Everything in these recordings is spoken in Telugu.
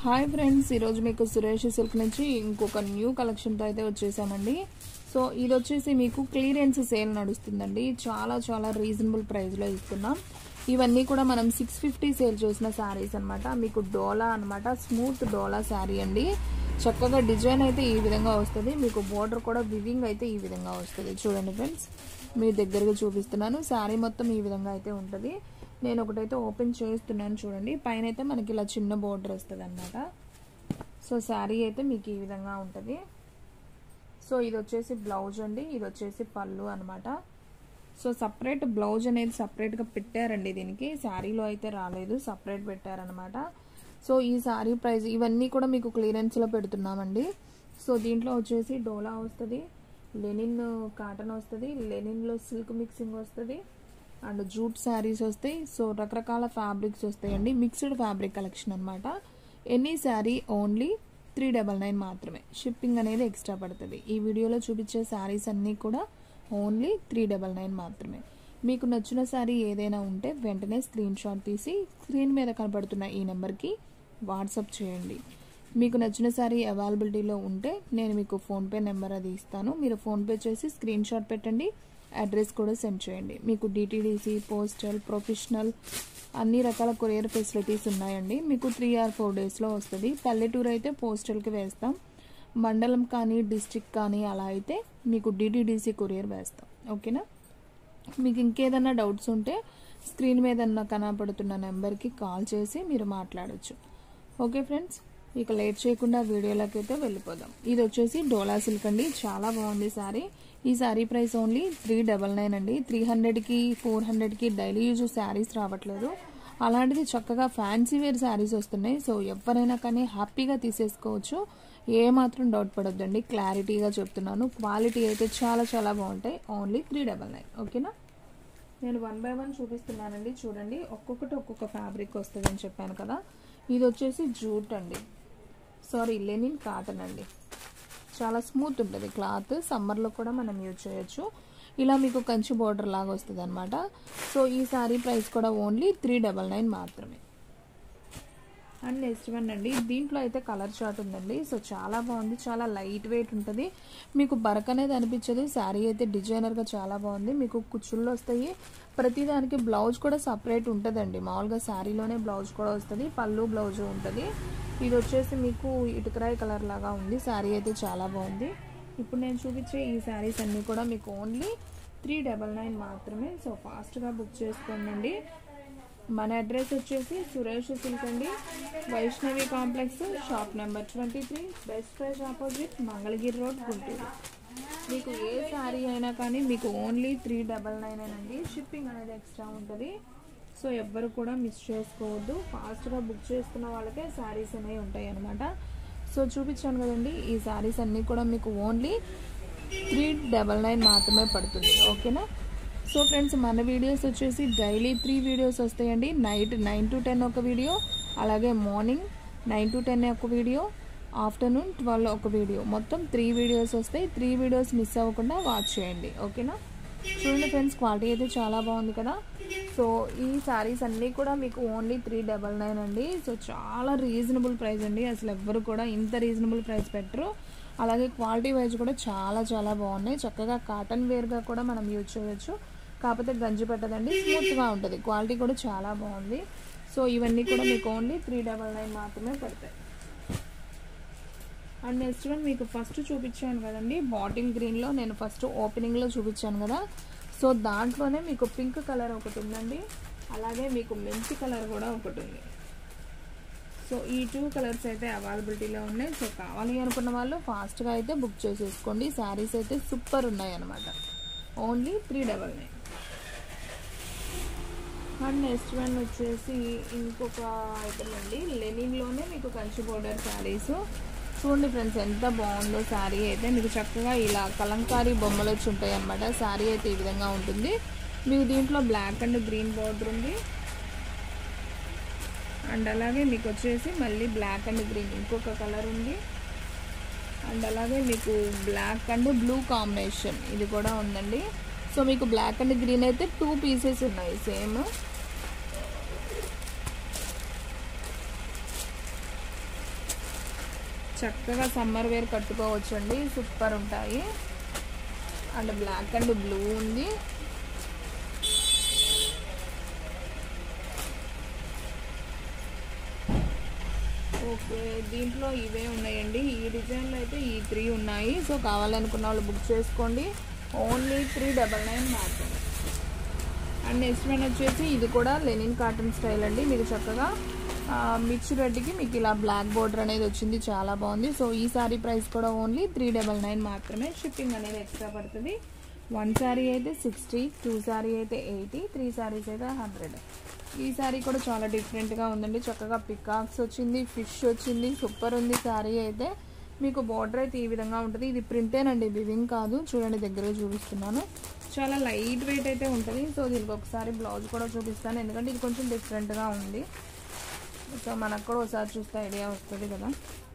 హాయ్ ఫ్రెండ్స్ ఈరోజు మీకు సురేష్ సిల్క్ నుంచి ఇంకొక న్యూ కలెక్షన్తో అయితే వచ్చేసామండి సో ఇది వచ్చేసి మీకు క్లియరెన్స్ సేల్ నడుస్తుందండి చాలా చాలా రీజనబుల్ ప్రైస్లో ఇస్తున్నాం ఇవన్నీ కూడా మనం సిక్స్ ఫిఫ్టీ సేల్ చేసిన శారీస్ అనమాట మీకు డోలా అనమాట స్మూత్ డోలా శారీ అండి చక్కగా డిజైన్ అయితే ఈ విధంగా వస్తుంది మీకు బోర్డర్ కూడా వివింగ్ అయితే ఈ విధంగా వస్తుంది చూడండి ఫ్రెండ్స్ మీ దగ్గరగా చూపిస్తున్నాను శారీ మొత్తం ఈ విధంగా అయితే ఉంటుంది నేను ఒకటైతే ఓపెన్ చేస్తున్నాను చూడండి పైన అయితే మనకి ఇలా చిన్న బోర్డర్ వస్తుంది అనమాట సో శారీ అయితే మీకు ఈ విధంగా ఉంటుంది సో ఇది వచ్చేసి బ్లౌజ్ అండి ఇది వచ్చేసి పళ్ళు అనమాట సో సపరేట్ బ్లౌజ్ అనేది సపరేట్గా పెట్టారండి దీనికి శారీలో అయితే రాలేదు సపరేట్ పెట్టారనమాట సో ఈ శారీ ప్రైస్ ఇవన్నీ కూడా మీకు క్లియరెన్స్లో పెడుతున్నామండి సో దీంట్లో వచ్చేసి డోలా వస్తుంది లెనిన్ కాటన్ వస్తుంది లెనిన్లో సిల్క్ మిక్సింగ్ వస్తుంది అండ్ జూట్ శారీస్ వస్తాయి సో రకరకాల ఫ్యాబ్రిక్స్ వస్తాయండి మిక్స్డ్ ఫ్యాబ్రిక్ కలెక్షన్ అనమాట any sari only three double nine మాత్రమే షిప్పింగ్ అనేది ఎక్స్ట్రా పడుతుంది ఈ వీడియోలో చూపించే శారీస్ అన్నీ కూడా ఓన్లీ త్రీ డబల్ నైన్ మాత్రమే మీకు నచ్చిన శారీ ఏదైనా ఉంటే వెంటనే స్క్రీన్ షాట్ తీసి స్క్రీన్ మీద కనబడుతున్న ఈ నెంబర్కి వాట్సాప్ చేయండి మీకు నచ్చిన శారీ అవైలబిలిటీలో ఉంటే నేను మీకు ఫోన్పే నెంబర్ అది ఇస్తాను మీరు ఫోన్పే చేసి స్క్రీన్ షాట్ పెట్టండి అడ్రస్ కూడా సెండ్ చేయండి మీకు డిటీడీసీ పోస్టల్ ప్రొఫెషనల్ అన్ని రకాల కొరియర్ ఫెసిలిటీస్ ఉన్నాయండి మీకు త్రీ ఆర్ ఫోర్ డేస్లో వస్తుంది పల్లెటూరు అయితే పోస్టల్కి వేస్తాం మండలం కానీ డిస్టిక్ కానీ అలా అయితే మీకు డిటీడీసీ కొరియర్ వేస్తాం ఓకేనా మీకు ఇంకేదన్నా డౌట్స్ ఉంటే స్క్రీన్ మీద కనపడుతున్న నెంబర్కి కాల్ చేసి మీరు మాట్లాడచ్చు ఓకే ఫ్రెండ్స్ ఇక లేట్ చేయకుండా వీడియోలోకి అయితే వెళ్ళిపోదాం ఇది వచ్చేసి డోలా సిల్క్ అండి చాలా బాగుంది శారీ ఈ sari price only three double nine అండి త్రీ హండ్రెడ్కి ఫోర్ హండ్రెడ్కి డైలీ యూజ్ శారీస్ రావట్లేదు అలాంటిది చక్కగా ఫ్యాన్సీ వేర్ శారీస్ వస్తున్నాయి సో ఎవరైనా కానీ హ్యాపీగా తీసేసుకోవచ్చు ఏ మాత్రం డౌట్ పడొద్దండి క్లారిటీగా చెప్తున్నాను క్వాలిటీ అయితే చాలా చాలా బాగుంటాయి ఓన్లీ త్రీ డబల్ నైన్ ఓకేనా నేను వన్ బై వన్ చూపిస్తున్నానండి చూడండి ఒక్కొక్కటి ఒక్కొక్క ఫ్యాబ్రిక్ వస్తుంది అని చెప్పాను కదా ఇది వచ్చేసి జూట్ అండి సారీ లెనిన్ కాటన్ అండి చాలా స్మూత్ ఉంటుంది క్లాత్ సమ్మర్లో కూడా మనం యూజ్ చేయొచ్చు ఇలా మీకు కంచి బోర్డర్ లాగా వస్తుంది అనమాట సో ఈ శారీ ప్రైస్ కూడా ఓన్లీ త్రీ డబల్ నైన్ మాత్రమే అండ్ నెక్స్ట్ వన్ అండి దీంట్లో అయితే కలర్ చార్ట్ ఉందండి సో చాలా బాగుంది చాలా లైట్ వెయిట్ ఉంటుంది మీకు బరక్ అనేది అనిపించదు శారీ అయితే డిజైనర్గా చాలా బాగుంది మీకు కుచ్చుళ్ళు వస్తాయి ప్రతిదానికి బ్లౌజ్ కూడా సపరేట్ ఉంటుందండి మామూలుగా శారీలోనే బ్లౌజ్ కూడా వస్తుంది పళ్ళు బ్లౌజ్ ఉంటుంది ఇది వచ్చేసి మీకు ఇటుకరాయి కలర్ లాగా ఉంది శారీ అయితే చాలా బాగుంది ఇప్పుడు నేను చూపించే ఈ శారీస్ అన్నీ కూడా మీకు ఓన్లీ త్రీ డబల్ నైన్ మాత్రమే సో ఫాస్ట్గా బుక్ చేసుకోండి మన అడ్రస్ వచ్చేసి సురేష్ సిల్క్ అండి Vaishnavi complex shop number twenty three best price opposite Mangalagiri road Guntur మీకు ఏ శారీ అయినా కానీ మీకు ఓన్లీ త్రీ డబల్ నైన్ అండి షిప్పింగ్ అనేది ఎక్స్ట్రా ఉంటుంది సో ఎవ్వరు కూడా మిస్ చేసుకోవద్దు ఫాస్ట్గా బుక్ చేసుకున్న వాళ్ళకే శారీస్ అనేవి ఉంటాయి అనమాట సో చూపించాను కదండి ఈ శారీస్ అన్నీ కూడా మీకు ఓన్లీ త్రీ డబల్ నైన్ మాత్రమే పడుతుంది ఓకేనా సో ఫ్రెండ్స్ మన వీడియోస్ వచ్చేసి డైలీ త్రీ వీడియోస్ వస్తాయండి నైట్ నైన్ టు టెన్ ఒక వీడియో అలాగే మార్నింగ్ నైన్ టు టెన్ ఒక వీడియో ఆఫ్టర్నూన్ ట్వెల్వ్ ఒక వీడియో మొత్తం త్రీ వీడియోస్ వస్తాయి త్రీ వీడియోస్ మిస్ అవ్వకుండా వాచ్ చేయండి ఓకేనా చూడండి ఫ్రెండ్స్ క్వాలిటీ అయితే చాలా బాగుంది కదా సో ఈ శారీస్ అన్నీ కూడా మీకు ఓన్లీ త్రీ డబల్ నైన్ అండి సో చాలా రీజనబుల్ ప్రైస్ అండి అసలు ఎవ్వరు కూడా ఇంత రీజనబుల్ ప్రైస్ పెట్టరు అలాగే క్వాలిటీ వైజ్ కూడా చాలా చాలా బాగున్నాయి చక్కగా కాటన్ వేర్గా కూడా మనం యూజ్ చేయొచ్చు కాకపోతే గంజి పెట్టదండి స్మూత్గా ఉంటుంది క్వాలిటీ కూడా చాలా బాగుంది సో ఇవన్నీ కూడా మీకు ఓన్లీ త్రీ డబల్ నైన్ మాత్రమే పడతాయి అండ్ నెక్స్ట్ వన్ మీకు ఫస్ట్ చూపించాను కదండి బాటిల్ గ్రీన్లో నేను ఫస్ట్ ఓపెనింగ్లో చూపించాను కదా సో దాంట్లోనే మీకు పింక్ కలర్ ఒకటి ఉందండి అలాగే మీకు మెంతి కలర్ కూడా ఒకటి ఉంది సో ఈ టూ కలర్స్ అయితే అవైలబిలిటీలో ఉన్నాయి సో కావాలి అనుకున్న వాళ్ళు ఫాస్ట్గా అయితే బుక్ చేసేసుకోండి శారీస్ అయితే సూపర్ ఉన్నాయి అనమాట only three double nine and next one వచ్చేసి ఇంకొక ఐటమ్ అండి లెనిన్లోనే మీకు కంచి బోర్డర్ శారీస్ చూడండి ఫ్రెండ్స్ ఎంత బాగుందో శారీ అయితే మీకు చక్కగా ఇలా కలంకారీ బొమ్మలు వచ్చి ఉంటాయి అనమాట శారీ అయితే ఈ విధంగా ఉంటుంది మీకు దీంట్లో బ్లాక్ అండ్ గ్రీన్ బార్డర్ ఉంది అండ్ అలాగే మీకు వచ్చేసి మళ్ళీ బ్లాక్ అండ్ గ్రీన్ ఇంకొక కలర్ ఉంది అండ్ అలాగే మీకు బ్లాక్ అండ్ బ్లూ కాంబినేషన్ ఇది కూడా ఉందండి సో మీకు బ్లాక్ అండ్ గ్రీన్ అయితే టూ పీసెస్ ఉన్నాయి సేమ్ చక్కగా సమ్మర్ వేర్ కట్టుకోవచ్చు అండి సూపర్ ఉంటాయి అండ్ బ్లాక్ అండ్ బ్లూ ఉంది ఓకే దీంట్లో ఇవే ఉన్నాయండి ఈ డిజైన్లో అయితే ఈ త్రీ ఉన్నాయి సో కావాలనుకున్న వాళ్ళు బుక్ చేసుకోండి ఓన్లీ త్రీ డబల్ నైన్ మాత్రమే అండ్ నెక్స్ట్ వన్ వచ్చేసి ఇది కూడా లెనిన్ కాటన్ స్టైల్ అండి మీకు చక్కగా మిక్స్ రెడ్కి మీకు ఇలా బ్లాక్ బోర్డర్ అనేది వచ్చింది చాలా బాగుంది సో ఈ సారీ ప్రైస్ కూడా ఓన్లీ త్రీ డబల్ నైన్ మాత్రమే షిప్పింగ్ అనేది ఎక్స్ట్రా పడుతుంది వన్ శారీ అయితే సిక్స్టీ టూ శారీ అయితే ఎయిటీ త్రీ శారీస్ అయితే హండ్రెడ్ ఈ శారీ కూడా చాలా డిఫరెంట్గా ఉందండి చక్కగా పికాక్స్ వచ్చింది ఫిష్ వచ్చింది సూపర్ ఉంది శారీ అయితే మీకు బార్డర్ అయితే ఈ విధంగా ఉంటుంది ఇది ప్రింటేనండి బివింగ్ కాదు చూడండి దగ్గర చూపిస్తున్నాను చాలా లైట్ వెయిట్ అయితే ఉంటుంది సో దీనికి ఒకసారి బ్లౌజ్ కూడా చూపిస్తాను ఎందుకంటే ఇది కొంచెం డిఫరెంట్గా ఉంది సో మనకు కూడా ఒకసారి చూస్తే ఐడియా వస్తుంది కదా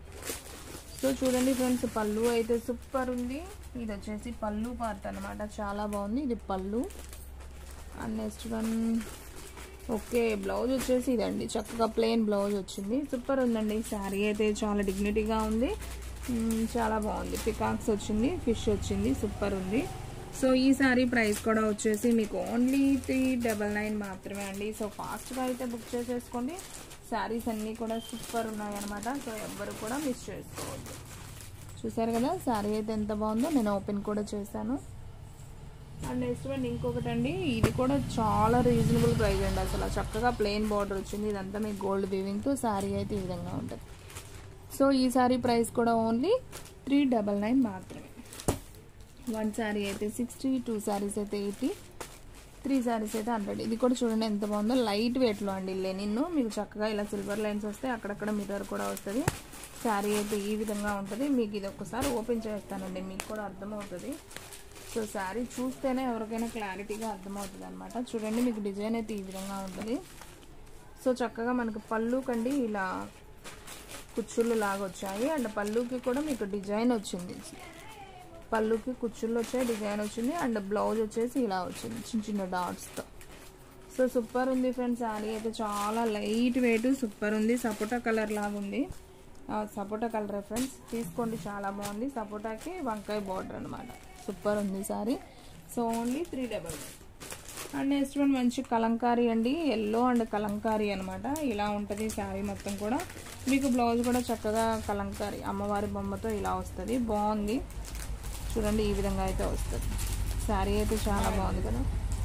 సో చూడండి ఫ్రెండ్స్ పళ్ళు అయితే సూపర్ ఉంది ఇది వచ్చేసి పళ్ళు పార్ట్ అనమాట చాలా బాగుంది ఇది పళ్ళు and next one okay blouse వచ్చేసి ఇదండి చక్కగా ప్లెయిన్ బ్లౌజ్ వచ్చింది సూపర్ ఉందండి శారీ అయితే చాలా డిగ్నిటీగా ఉంది మ్మ్, చాలా బాగుంది పికాక్స్ వచ్చింది ఫిష్ వచ్చింది సూపర్ ఉంది సో ఈ శారీ ప్రైస్ కూడా వచ్చేసి మీకు ఓన్లీ త్రీ డబల్ నైన్ మాత్రమే అండి సో ఫాస్ట్గా అయితే బుక్ చేసేసుకోండి శారీస్ అన్నీ కూడా సూపర్ ఉన్నాయన్నమాట సో ఎవ్వరు కూడా మిస్ చేసుకోవద్దు చూసారు కదా శారీ అయితే ఎంత బాగుందో నేను ఓపెన్ కూడా చేశాను అండ్ నెక్స్ట్ వన్ ఇంకొకటి అండి ఇది కూడా చాలా రీజనబుల్ ప్రైస్ అండి అసలు చక్కగా ప్లెయిన్ బార్డర్ వచ్చింది ఇదంతా మీకు గోల్డ్ వీవింగ్తో శారీ అయితే ఈ విధంగా ఉంటుంది సో ఈ శారీ ప్రైస్ కూడా ఓన్లీ త్రీ డబల్ నైన్ మాత్రమే వన్ శారీ అయితే సిక్స్టీ టూ శారీస్ అయితే ఎయిటీ త్రీ శారీస్ అయితే హండ్రెడ్ ఇది కూడా చూడండి ఎంత బాగుందో లైట్ వెయిట్లో అండి లెనిన్ మీకు చక్కగా ఇలా సిల్వర్ లైన్స్ వస్తాయి అక్కడక్కడ మిర్రర్ కూడా వస్తుంది శారీ అయితే ఈ విధంగా ఉంటుంది మీకు ఇది ఒక్కసారి ఓపెన్ చేస్తానండి మీకు కూడా అర్థమవుతుంది సో శారీ చూస్తేనే ఎవరికైనా క్లారిటీగా అర్థమవుతుంది అనమాట చూడండి మీకు డిజైన్ అయితే ఈ విధంగా ఉంటుంది సో చక్కగా మనకు పళ్ళు కండి ఇలా కుచ్చుళ్ళు లాగా వచ్చాయి అండ్ పళ్ళుకి కూడా మీకు డిజైన్ వచ్చింది పళ్ళుకి కుచ్చుళ్ళు వచ్చాయి డిజైన్ వచ్చింది అండ్ బ్లౌజ్ వచ్చేసి ఇలా వచ్చింది చిన్న చిన్న డాట్స్తో సో సూపర్ ఉంది ఫ్రెండ్స్ శారీ అయితే చాలా లైట్ వెయిట్ సూపర్ ఉంది సపోటా కలర్ లాగా ఉంది ఆ, సపోటా కలర్ ఫ్రెండ్స్ తీసుకోండి చాలా బాగుంది సపోటాకి వంకాయ బార్డర్ అనమాట సూపర్ ఉంది sari so only three double and next one మంచి కలంకారీ అండి ఎల్లో అండ్ కలంకారీ అనమాట ఇలా ఉంటుంది శారీ మొత్తం కూడా మీకు బ్లౌజ్ కూడా చక్కగా కలంకారీ అమ్మవారి బొమ్మతో ఇలా వస్తుంది బాగుంది చూడండి ఈ విధంగా అయితే వస్తుంది శారీ అయితే చాలా బాగుంది కదా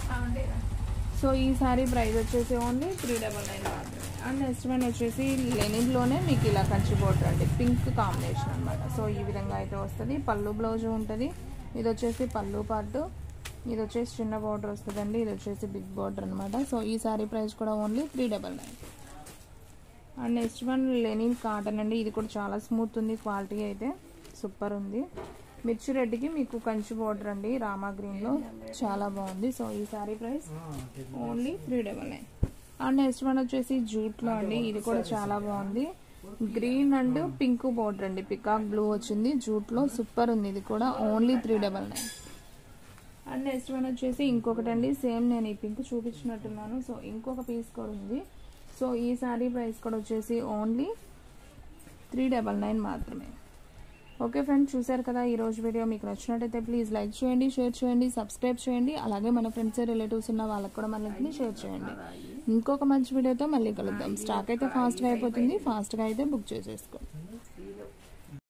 సో ఈ శారీ ప్రైస్ వచ్చేసి ఓన్లీ త్రీ డబల్ నైన్ మాత్రమే అండ్ నెక్స్ట్ వన్ వచ్చేసి లెనిన్లోనే మీకు ఇలా కంచి బోర్డర్ అండి పింక్ కాంబినేషన్ అనమాట సో ఈ విధంగా అయితే వస్తుంది పళ్ళు బ్లౌజ్ ఉంటుంది ఇది వచ్చేసి పళ్ళు పార్ట్ ఇది వచ్చేసి చిన్న బార్డర్ వస్తుందండి ఇది వచ్చేసి బిగ్ బార్డర్ అనమాట సో ఈ శారీ ప్రైస్ కూడా only three double nine and next one linen cotton అండి ఇది కూడా చాలా స్మూత్ ఉంది క్వాలిటీ అయితే సూపర్ ఉంది మిర్చి రెడ్డికి మీకు కంచి బార్డర్ అండి రామా గ్రీన్లో చాలా బాగుంది సో ఈ sari price only three double nine and next one వచ్చేసి జూట్లో అండి ఇది కూడా చాలా బాగుంది గ్రీన్ అండ్ పింక్ బార్డర్ అండి పికాక్ బ్లూ వచ్చింది జూట్లో సూపర్ ఉంది ఇది కూడా only three double nine and next one వచ్చేసి ఇంకొకటి అండి సేమ్ నేను ఈ పింక్ చూపించినట్టున్నాను సో ఇంకొక పీస్ కూడా ఉంది సో ఈ శారీ ప్రైస్ కూడా వచ్చేసి ఓన్లీ త్రీ డబల్ నైన్ మాత్రమే ఓకే ఫ్రెండ్స్ చూశారు కదా ఈ రోజు వీడియో మీకు నచ్చినట్టయితే ప్లీజ్ లైక్ చేయండి షేర్ చేయండి సబ్స్క్రైబ్ చేయండి అలాగే మన ఫ్రెండ్స్ రిలేటివ్స్ ఉన్న వాళ్ళకి కూడా మన లింక్ని షేర్ చేయండి ఇంకొక మంచి వీడియోతో మళ్ళీ కలుద్దాం స్టాక్ అయితే ఫాస్ట్గా అయిపోతుంది ఫాస్ట్గా అయితే బుక్ చేసేసుకోండి